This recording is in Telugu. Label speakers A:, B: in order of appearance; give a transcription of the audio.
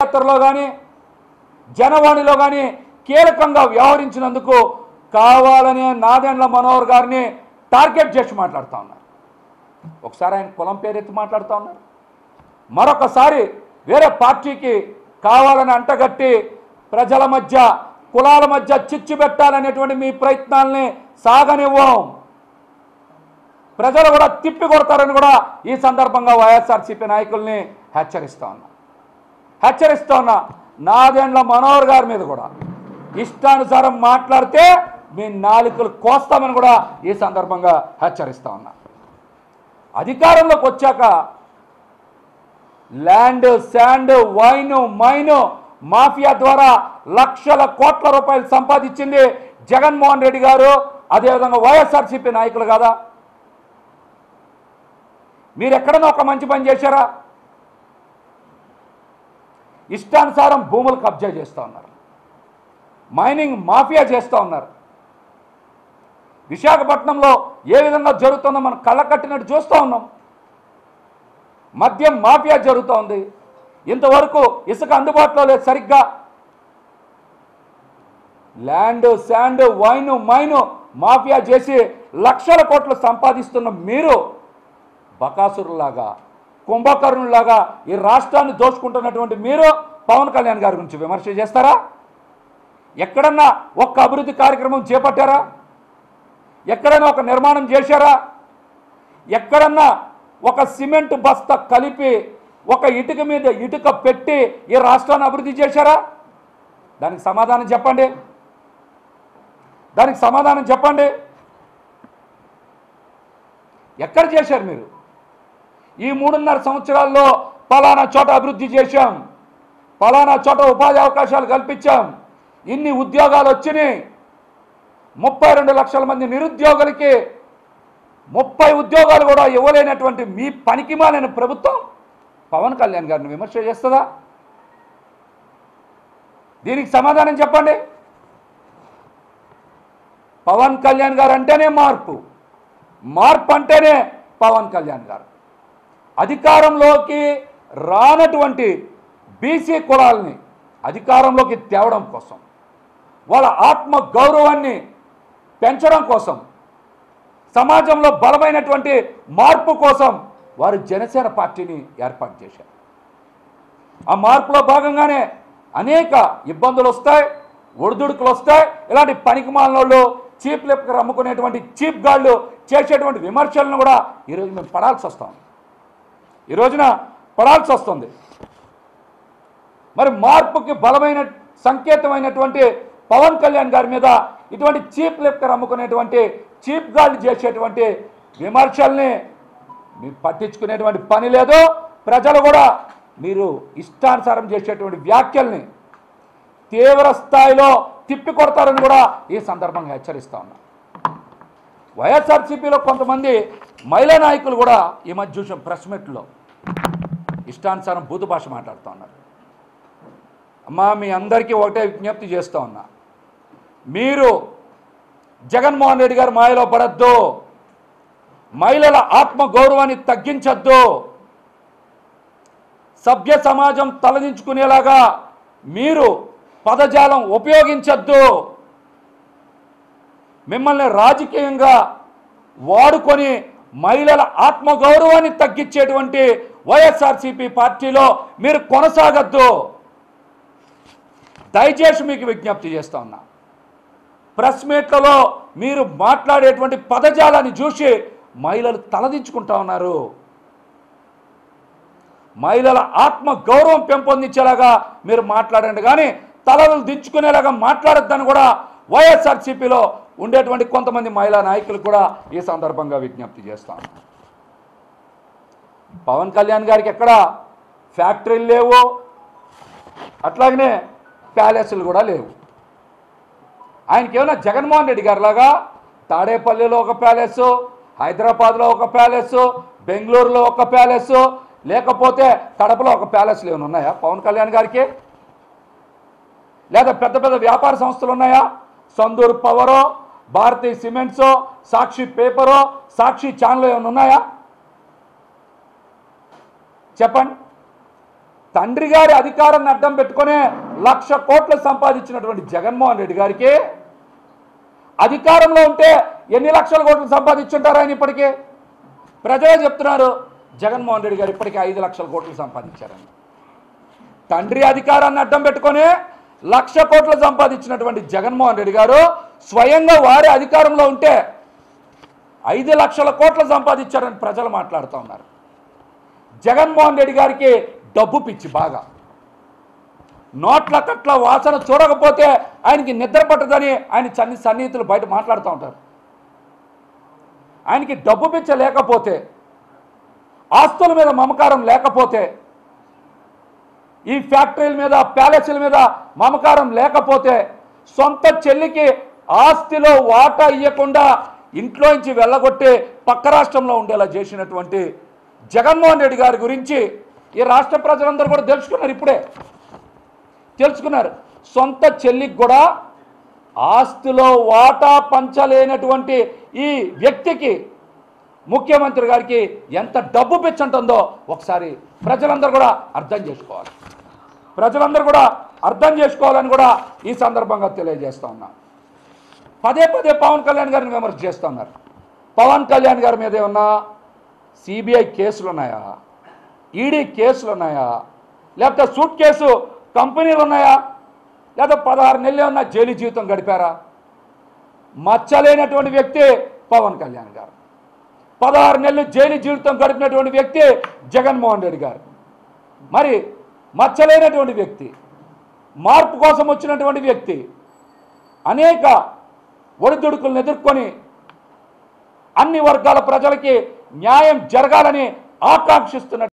A: పాదయాత్రలో కానీ జనవాణిలో కానీ కీలకంగా వ్యవహరించినందుకు కావాలనే నాదెండ్ల మనోహర్ గారిని టార్గెట్ చేసి మాట్లాడుతూ ఉన్నారు ఒకసారి ఆయన కులం పేరెత్తి మాట్లాడుతూ ఉన్నారు మరొకసారి వేరే పార్టీకి కావాలని అంటగట్టి ప్రజల మధ్య కులాల మధ్య చిచ్చు పెట్టాలనేటువంటి మీ ప్రయత్నాల్ని సాగనివ్వం ప్రజలు కూడా తిప్పి కొడతారని కూడా ఈ సందర్భంగా వైఎస్ఆర్సీపీ నాయకుల్ని హెచ్చరిస్తా ఉన్నా హెచ్చరిస్తా ఉన్నా నాదెండ్ల మనోహర్ గారి మీద కూడా ఇష్టానుసారం మాట్లాడితే మీ నాలుకలు కోస్తామని కూడా ఈ సందర్భంగా హెచ్చరిస్తా ఉన్నా అధికారంలోకి వచ్చాక land sand wine mine mafia ద్వారా లక్షల కోట్ల రూపాయలు సంపాదించింది జగన్మోహన్ రెడ్డి గారు అదేవిధంగా వైఎస్ఆర్సీపీ నాయకులు కదా మీరు ఎక్కడన్నా ఒక మంచి పని చేశారా ఇష్టానుసారం భూములు కబ్జా చేస్తూ ఉన్నారు మైనింగ్ మాఫియా చేస్తూ ఉన్నారు విశాఖపట్నంలో ఏ విధంగా జరుగుతుందో మనం కళ్ళ కట్టినట్టు చూస్తూ ఉన్నాం మద్యం మాఫియా జరుగుతూ ఉంది ఇంతవరకు ఇసుక అందుబాటులో లేదు సరిగ్గా land sand wine mine mafia చేసి లక్షల కోట్లు సంపాదిస్తున్న మీరు బకాసురులాగా కుంభకర్ణులాగా ఈ రాష్ట్రాన్ని దోచుకుంటున్నటువంటి మీరు పవన్ కళ్యాణ్ గారి గురించి విమర్శ చేస్తారా ఎక్కడన్నా ఒక్క అభివృద్ధి కార్యక్రమం చేపట్టారా ఎక్కడైనా ఒక నిర్మాణం చేశారా ఎక్కడన్నా ఒక సిమెంట్ బస్తా కలిపి ఒక ఇటుక మీద ఇటుక పెట్టి ఈ రాష్ట్రాన్ని అభివృద్ధి చేశారా దానికి సమాధానం చెప్పండి దానికి సమాధానం చెప్పండి ఎక్కడ చేశారు మీరు ఈ మూడున్నర సంవత్సరాల్లో పలానా చోట అభివృద్ధి చేశాం పలానా చోట ఉపాధి అవకాశాలు కల్పించాం ఇన్ని ఉద్యోగాలు వచ్చినాయి ముప్పై రెండు లక్షల మంది నిరుద్యోగులకి ముప్పై ఉద్యోగాలు కూడా ఇవ్వలేనటువంటి మీ పనికిమాలిన ప్రభుత్వం పవన్ కళ్యాణ్ గారిని విమర్శ చేస్తుందా దీనికి సమాధానం చెప్పండి పవన్ కళ్యాణ్ గారు అంటేనే మార్పు మార్పు అంటేనే పవన్ కళ్యాణ్ గారు అధికారంలోకి రానటువంటి బీసీ కులాలని అధికారంలోకి తేవడం కోసం వాళ్ళ ఆత్మ గౌరవాన్ని పెంచడం కోసం సమాజంలో బలమైనటువంటి మార్పు కోసం వారు జనసేన పార్టీని ఏర్పాటు చేశారు ఆ మార్పులో భాగంగానే అనేక ఇబ్బందులు వస్తాయి ఒడిదుడుకులు వస్తాయి ఇలాంటి పనికి మాలినోళ్ళు చీప్ లిప్కర్ అమ్ముకునేటువంటి చీప్ గాళ్ళు చేసేటువంటి విమర్శలను కూడా ఈరోజు మేము పడాల్సి వస్తాం ఈ రోజున పడాల్సి వస్తుంది మరి మార్పుకి బలమైన సంకేతమైనటువంటి పవన్ కళ్యాణ్ గారి మీద ఇటువంటి చీప్ లిప్కర్ అమ్ముకునేటువంటి చీప్ గాళ్ళు చేసేటువంటి విమర్శల్ని మీరు పట్టించుకునేటువంటి పని లేదు ప్రజలు కూడా మీరు ఇష్టానుసారం చేసేటువంటి వ్యాఖ్యల్ని తీవ్ర స్థాయిలో తిప్పికొడతారని కూడా ఈ సందర్భంగా హెచ్చరిస్తా ఉన్నా వైఎస్ఆర్సీపీలో కొంతమంది మహిళా నాయకులు కూడా ఈ మధ్య చూసాం ప్రెస్ మీట్లో ఇష్టానుసారం బూతు భాష మాట్లాడుతూ ఉన్నారు అమ్మా మీ అందరికీ ఒకటే విజ్ఞప్తి చేస్తూ ఉన్నా మీరు జగన్మోహన్ రెడ్డి గారు మాయలో పడద్దు మహిళల ఆత్మ గౌరవాన్ని తగ్గించద్దు సభ్య సమాజం తలదించుకునేలాగా మీరు పదజాలం ఉపయోగించద్దు మిమ్మల్ని రాజకీయంగా వాడుకొని మహిళల ఆత్మగౌరవాన్ని తగ్గించేటువంటి వైఎస్ఆర్సీపీ పార్టీలో మీరు కొనసాగద్దు దయచేసి మీకు విజ్ఞప్తి చేస్తా ఉన్నా ప్రెస్ మీట్లలో మీరు మాట్లాడేటువంటి పదజాలాన్ని చూసి మహిళలు తలదించుకుంటా ఉన్నారు మహిళల ఆత్మ గౌరవం పెంపొందించేలాగా మీరు మాట్లాడండి కానీ తలలు దించుకునేలాగా మాట్లాడొద్దని కూడా వైఎస్ఆర్సీపీలో ఉండేటువంటి కొంతమంది మహిళా నాయకులు కూడా ఈ సందర్భంగా విజ్ఞప్తి చేస్తాను పవన్ కళ్యాణ్ గారికి ఎక్కడ ఫ్యాక్టరీలు లేవు అట్లాగనే ప్యాలెస్లు కూడా లేవు ఆయనకి ఏమైనా జగన్మోహన్ రెడ్డి గారిలాగా తాడేపల్లిలో ఒక ప్యాలెస్ హైదరాబాద్లో ఒక ప్యాలెస్ బెంగళూరులో ఒక ప్యాలెస్ లేకపోతే కడపలో ఒక ప్యాలెస్లు ఏమైనా ఉన్నాయా పవన్ కళ్యాణ్ గారికి లేదా పెద్ద పెద్ద వ్యాపార సంస్థలు ఉన్నాయా సందూర్ పవరో భారతీ సిమెంట్సో సాక్షి పేపరో సాక్షి ఛానల్ ఏమైనా ఉన్నాయా చెప్పండి తండ్రి గారి అధికారాన్ని అడ్డం పెట్టుకునే లక్ష కోట్లు సంపాదించినటువంటి జగన్మోహన్ రెడ్డి గారికి అధికారంలో ఉంటే ఎన్ని లక్షల కోట్లు సంపాదించుంటారు ఆయన ఇప్పటికే ప్రజలే చెప్తున్నారు జగన్మోహన్ రెడ్డి గారు ఇప్పటికే ఐదు లక్షల కోట్లు సంపాదించారని తండ్రి అధికారాన్ని అడ్డం పెట్టుకొని లక్ష కోట్లు సంపాదించినటువంటి జగన్మోహన్ రెడ్డి గారు స్వయంగా వారి అధికారంలో ఉంటే ఐదు లక్షల కోట్లు సంపాదించారని ప్రజలు మాట్లాడుతూ ఉన్నారు జగన్మోహన్ రెడ్డి గారికి డబ్బు పిచ్చి బాగా నోట్ల కట్ల వాసన చూడకపోతే ఆయనకి నిద్ర పట్టదని ఆయన చన్ని సన్నిహితులు బయట మాట్లాడుతూ ఉంటారు ఆయనకి డబ్బు పిచ్చ లేకపోతే ఆస్తుల మీద మమకారం లేకపోతే ఈ ఫ్యాక్టరీల మీద ప్యాలెస్ల మీద మమకారం లేకపోతే సొంత చెల్లికి ఆస్తిలో వాటా ఇవ్వకుండా ఇంట్లోంచి వెళ్ళగొట్టి పక్క రాష్ట్రంలో ఉండేలా చేసినటువంటి జగన్మోహన్ రెడ్డి గారి గురించి ఈ రాష్ట్ర ప్రజలందరూ కూడా తెలుసుకున్నారు ఇప్పుడే తెలుసుకున్నారు సొంత చెల్లికి కూడా ఆస్తిలో వాటా పంచలేనటువంటి ఈ వ్యక్తికి ముఖ్యమంత్రి గారికి ఎంత డబ్బు పిచ్చంటుందో ఒకసారి ప్రజలందరూ కూడా అర్థం చేసుకోవాలి ప్రజలందరూ కూడా అర్థం చేసుకోవాలని కూడా ఈ సందర్భంగా తెలియజేస్తా ఉన్నా పదే పదే పవన్ కళ్యాణ్ గారిని విమర్శ చేస్తూ ఉన్నారు పవన్ కళ్యాణ్ గారి మీద ఏమన్నా సిబిఐ కేసులు ఉన్నాయా ఈడీ కేసులు ఉన్నాయా లేకపోతే సూట్ కేసు కంపెనీలు ఉన్నాయా లేదా పదహారు నెలలు ఏమన్నా జైలు జీవితం గడిపారా మచ్చలేనటువంటి వ్యక్తి పవన్ కళ్యాణ్ గారు పదహారు నెలలు జైలు జీవితం గడిపినటువంటి వ్యక్తి జగన్మోహన్ రెడ్డి గారు మరి మచ్చలేనటువంటి వ్యక్తి మార్పు కోసం వచ్చినటువంటి వ్యక్తి అనేక ఒడిదుడుకులను ఎదుర్కొని అన్ని వర్గాల ప్రజలకి న్యాయం జరగాలని ఆకాంక్షిస్తున్న